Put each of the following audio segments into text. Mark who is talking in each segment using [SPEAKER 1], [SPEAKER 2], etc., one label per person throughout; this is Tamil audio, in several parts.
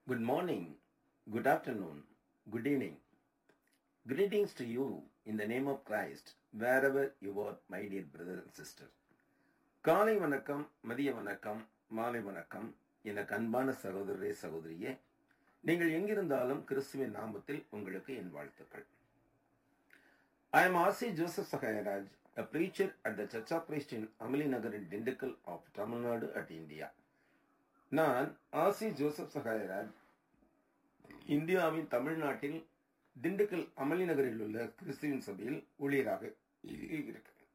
[SPEAKER 1] Good morning, good afternoon, good evening. Greetings to you in the name of Christ, wherever you are, my dear brother and sister. காலை வணக்கம் மதிய வணக்கம் மாலை வணக்கம் எனக்கு அன்பான சகோதரரே சகோதரியே நீங்கள் எங்கிருந்தாலும் கிறிஸ்துவின் நாமத்தில் உங்களுக்கு என் வாழ்த்துக்கள் I am R.C. Joseph Sakayaraj, a preacher at the Church of Christ in Amali Nagar in Dindigul of Tamil Nadu at India. நான் ஆசி ஜோசப் சகாயராஜ் இந்தியாவின் தமிழ்நாட்டில் திண்டுக்கல் அமளி நகரில் உள்ள கிறிஸ்துவின் சபையில் ஊழியராக இருக்கிறேன்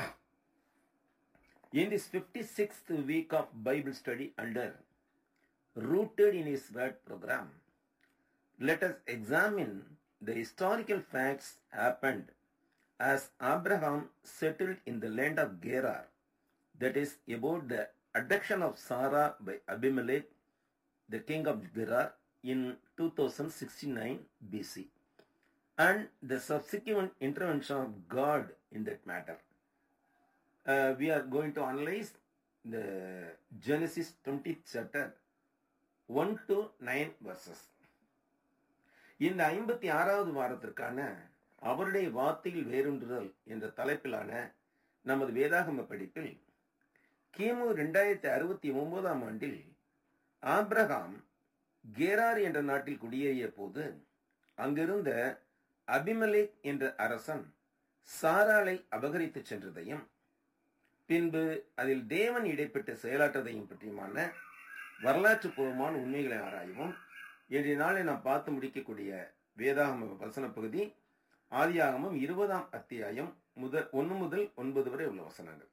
[SPEAKER 1] In this 56th week of Bible study under Rooted in His Word program, let us examine the historical facts happened as Abraham settled in the land of Gerar, that is about the abduction of Sarah by Abimelech, the king of Gerar, in 2069 BC, and the subsequent intervention of God in that matter. Uh, we are going to analyze the Genesis 20th chapter 1 to 9 verses. இந்த ஐம்பத்தி ஆறாவது வாரத்திற்கான அவருடைய வார்த்தையில் வேரூன்றுதல் என்ற தலைப்பிலான நமது வேதாகம படிப்பில் கிமு ரெண்டாயிரத்தி அறுபத்தி ஒன்பதாம் ஆண்டில் ஆப்ரஹாம் கேரார் என்ற நாட்டில் குடியேறிய போது அங்கிருந்த அபிமலேக் என்ற அரசன் சாராளை அபகரித்து சென்றதையும் பின்பு அதில் தேவன் இடைப்பட்டு செயலாற்றதையும் பற்றியுமான வரலாற்று பூர்வமான உண்மைகளை ஆராயவும் இன்றைய நாளை நாம் பார்த்து முடிக்கக்கூடிய வேதாகம வசன பகுதி ஆதியாகமம் இருபதாம் அத்தியாயம் முதல் ஒன்று முதல் ஒன்பது வரை உள்ள வசனங்கள்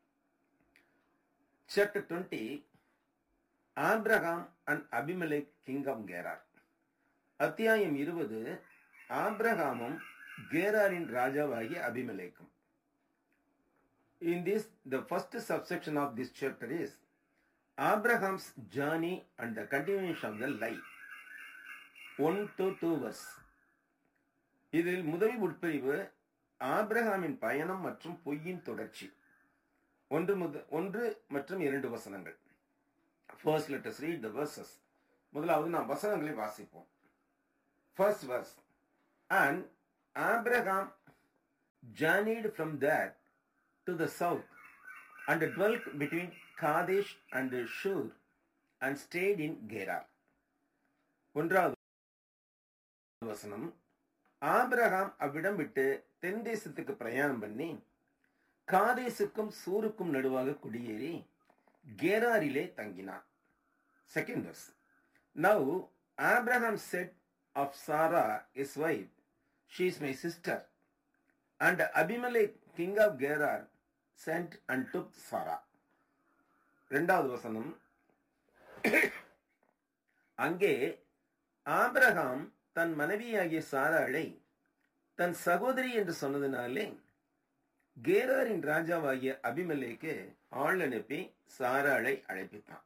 [SPEAKER 1] Chapter 20 Abraham and Abimelech king of Gerar அத்தியாயம் இருபது ஆப்ரஹாமும் கேராரின் ராஜாவாகிய அபிமலேக்கும் In this, the first subsection of this chapter is Abraham's journey and the continuation of the life. 1 to 2 verse. இதில் முதல் உட்பிரிவு ஆப்ரஹாமின் பயணம் மற்றும் பொய்யின் தொடர்ச்சி ஒன்று முத ஒன்று மற்றும் இரண்டு வசனங்கள் first let's read the verses முதலாவது நாம் வசனங்களை வாசிப்போம் first verse and Abraham journeyed from that to the south and dwelt between Kadesh and Shur and stayed in Gerar ஒன்றாவது வசனம் ஆபிரகாம் அவ்விடம் விட்டு தென் தேசத்துக்கு பிரயாணம் பண்ணி காதேசுக்கும் சூருக்கும் நடுவாக குடியேறி கேராரிலே தங்கினான் second verse now Abraham said of Sarah his wife she is my sister and Abimelech king of Gerar sent and took Sarah இரண்டாவது வசனம் அங்கே ஆபிரகாம் தன் மனைவியாகிய சாராளை தன் சகோதரி என்று சொன்னதினாலே கேராரின் ராஜாவாகிய அபிமலேக்கு ஆள் அனுப்பி சாராளை அழைப்பித்தான்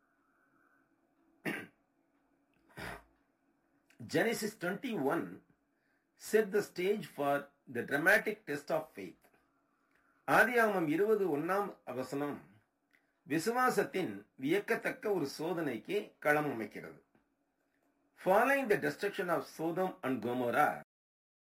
[SPEAKER 1] Genesis 21 set the stage for the dramatic test of faith. ஆதியாகமம் இருபது ஒன்னாம் அவசனம் விசுவாசத்தின் வியக்கத்தக்க ஒரு சோதனைக்கு களம் அமைக்கிறது Following the destruction of Sodom and Gomorrah,